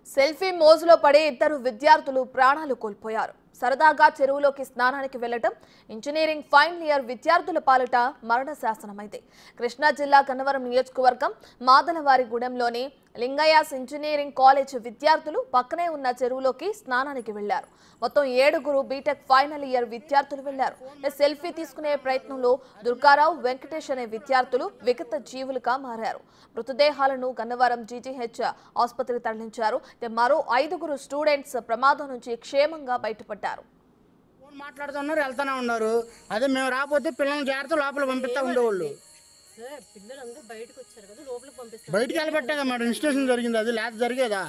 selfie మోజులో పడి ఇద్దరు విద్యార్థులు ప్రాణాలు కోల్పోయారు సరదాగా చెరువులోకి స్నానానికి వెళ్లడం ఇంజనీరింగ్ ఫైనల్ ఇయర్ విద్యార్థుల పాలిట మరణ శాసనమైంది కృష్ణా జిల్లా గన్నవరం నియోజకవర్గం మాదలవారిగూడెంలోని లింగయాస్ ఇంజనీరింగ్ కాలేజ్ విద్యార్థులు పక్కనే ఉన్న చెరువులోకి స్నానానికి వెళ్లారు మొత్తం ఏడుగురు బీటెక్ ఫైనల్ ఇయర్ విద్యార్థులు వెళ్లారు సెల్ఫీ తీసుకునే ప్రయత్నంలో దుర్గారావు వెంకటేష్ అనే విద్యార్థులు విగత జీవులుగా మారారు మృతదేహాలను గన్నవరం జీజీహెచ్ ఆసుపత్రికి తరలించారు ఇక మరో ఐదుగురు స్టూడెంట్స్ ప్రమాదం నుంచి క్షేమంగా బయటపడ్డారు ఫోన్ మాట్లాడుతున్నారు వెళ్తానే ఉన్నారు అదే మేము రాకపోతే పిల్లల్ని జాగ్రత్త లోపల పంపిస్తా ఉండేవాళ్ళు సార్ పిల్లలందరూ బయటకు వచ్చారు కదా లోపలికి పంపిస్తారు బయటికి వెళ్ళబట్టే మేడం ఇన్స్టిట్యూషన్ జరిగింది అది లేకపోతే జరిగేదా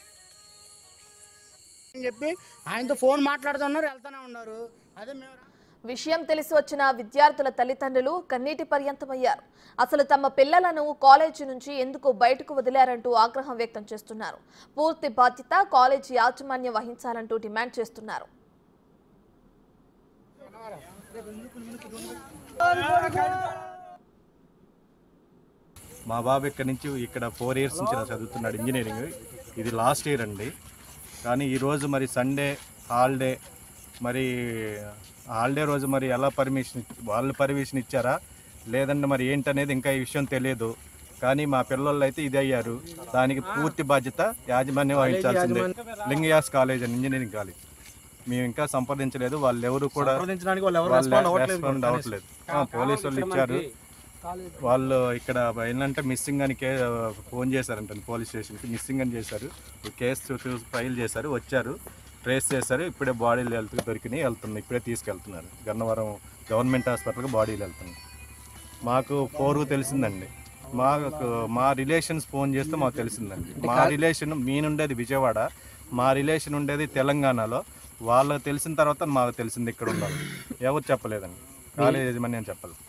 అని చెప్పి ఆయనతో ఫోన్ మాట్లాడుతున్నారు వెళ్తానే ఉన్నారు అదే మేము రా- విషయం తెలిసి వచ్చిన విద్యార్థుల తల్లిదండ్రులు కన్నీటి పర్యంతమయ్యారు అసలు తమ పిల్లలను కాలేజీ నుంచి ఎందుకు బయటకు వదిలారంటూ ఆగ్రహం వ్యక్తం చేస్తున్నారు పూర్తి బాధ్యత కాలేజీ యాజమాన్యం వహించాలంటూ డిమాండ్ చేస్తున్నారు మా బాబు ఇక్కడ నుంచి ఇక్కడ ఫోర్ ఇయర్స్ నుంచి ఇలా చదువుతున్నాడు ఇంజనీరింగ్ ఇది లాస్ట్ ఇయర్ అండి కానీ ఈరోజు మరి సండే హాలిడే మరి హాలిడే రోజు మరి ఎలా పర్మిషన్ వాళ్ళు పర్మిషన్ ఇచ్చారా లేదంటే మరి ఏంటనేది ఇంకా ఈ విషయం తెలియదు కానీ మా పిల్లలు అయితే ఇది అయ్యారు దానికి పూర్తి బాధ్యత యాజమాన్యం వహించాల్సిందే లింగయాస్ కాలేజ్ అండి ఇంజనీరింగ్ కాలేజ్ మేము ఇంకా సంప్రదించలేదు వాళ్ళు ఎవరు కూడా సంప్రదించడానికి వాళ్ళు ఎవరు వాళ్ళు రెస్పాండ్ అవ్వట్లేదు రెస్పాండ్ అవ్వట్లేదు ఆ, పోలీసు వాళ్ళు ఇచ్చారు వాళ్ళు ఇక్కడ ఏంటంటే మిస్సింగ్ అని కే ఫోన్ చేశారంట పోలీస్ స్టేషన్కి మిస్సింగ్ అని చేశారు ఈ కేసు చూసి ఫైల్ చేశారు వచ్చారు ట్రేస్ చేశారు ఇప్పుడే బాడీలు వెళ్తూ దొరికినాయి వెళ్తున్నాయి ఇప్పుడే తీసుకెళ్తున్నారు గన్నవరం గవర్నమెంట్ హాస్పిటల్కి బాడీలు వెళ్తున్నాయి మాకు ఫోర్ తెలిసిందండి మాకు మా రిలేషన్స్ ఫోన్ చేస్తే మాకు తెలిసిందండి మా రిలేషన్ మీ నుండేది విజయవాడ మా రిలేషన్ ఉండేది తెలంగాణలో వాళ్ళకి తెలిసిన తర్వాత మాకు తెలిసింది ఇక్కడ ఉండాలి ఎవరు చెప్పలేదండి కాలేజ్ యజమాని అని చెప్పాలి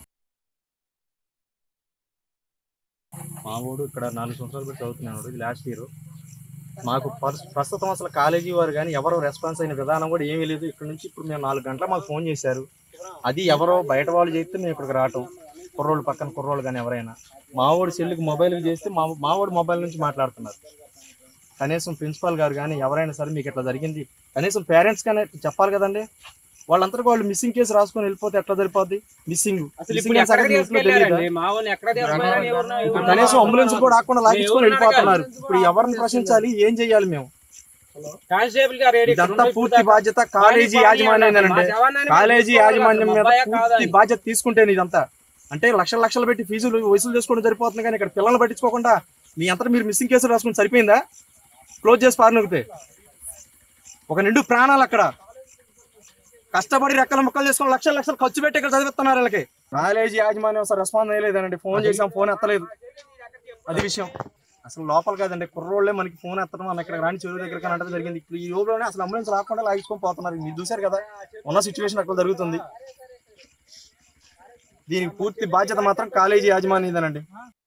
మా ఊడు ఇక్కడ నాలుగు సంవత్సరాలు పెట్టి చదువుతున్నాడు ఇది లాస్ట్ ఇయర్ మాకు పర్స్- ప్రస్తుతం అసలు కాలేజీ వారు కానీ ఎవరో రెస్పాన్స్ అయిన విధానం కూడా ఏమీ లేదు ఇక్కడ నుంచి ఇప్పుడు మేము నాలుగు గంటల మాకు ఫోన్ చేశారు అది ఎవరో బయట వాళ్ళు చేస్తే మేము ఇక్కడికి రావటం కుర్రోళ్ళు పక్కన కుర్రోళ్ళు కానీ ఎవరైనా మా ఊడి సెల్లుకి మొబైల్ చేస్తే మా మా ఊడి మొబైల్ నుంచి మాట్లాడుతున్నారు కనీసం ప్రిన్సిపాల్ గారు కానీ ఎవరైనా సరే మీకు ఇట్లా జరిగింది కనీసం పేరెంట్స్ కానీ చెప్పాలి కదండి వాళ్ళందరికీ వాళ్ళు మిస్సింగ్ కేసు రాసుకొని వెళ్ళిపోతే ఎట్లా సరిపోద్ది మిస్సింగ్ అసలు ఇప్పుడు ఎక్కడ తీసుకెళ్లారండి మా వాళ్ళని ఎక్కడ తీసుకెళ్లారని ఎవరినో ఇప్పుడు కనీసం అంబులెన్స్ కూడా రాకుండా లాగించుకొని వెళ్ళిపోతున్నారు ఇప్పుడు ఎవరిని ప్రశ్నించాలి ఏం చేయాలి మేము కానిస్టేబుల్ గారు ఏడి ఇక్కడ ఇదంతా ఉన్న పూర్తి బాధ్యత కాలేజీ యాజమాన్యమేనండి కాలేజీ యాజమాన్యం మీద పూర్తి బాధ్యత తీసుకుంటేనే ఇదంతా అంటే లక్షల లక్షలు పెట్టి ఫీజులు వసూలు చేసుకోవడం సరిపోతుంది కానీ ఇక్కడ పిల్లల్ని పట్టించుకోకుండా మీ అంతా మీరు మిస్సింగ్ కేసులు రాసుకుని సరిపోయిందా క్లోజ్ చేసి పారినొగితే ఒక నిండు ప్రాణాలు అక్కడ కష్టపడి రెక్కల ముక్కలు చేసుకొని లక్షల లక్షలు ఖర్చు పెట్టి ఇక్కడ చదివిస్తున్నారు వీళ్ళకి కాలేజీ యాజమాన్యం అసలు రెస్పాన్స్ అయ్యలేదండి ఫోన్ చేసాం ఫోన్ ఎత్తలేదు అది విషయం అసలు లోపల కాదండి కుర్రోళ్ళే మనకి ఫోన్ ఎత్తడం మన ఇక్కడ రాని చెరువు దగ్గర కానీ అంటే జరిగింది ఇప్పుడు ఈ లోపలనే అసలు అంబులెన్స్ రాకుండా లాగించుకొని పోతున్నారు మీరు చూశారు కదా ఉన్న సిచ్యువేషన్ అక్కడ జరుగుతుంది దీనికి పూర్తి బాధ్యత మాత్రం కాలేజీ యాజమాన్యదేనండి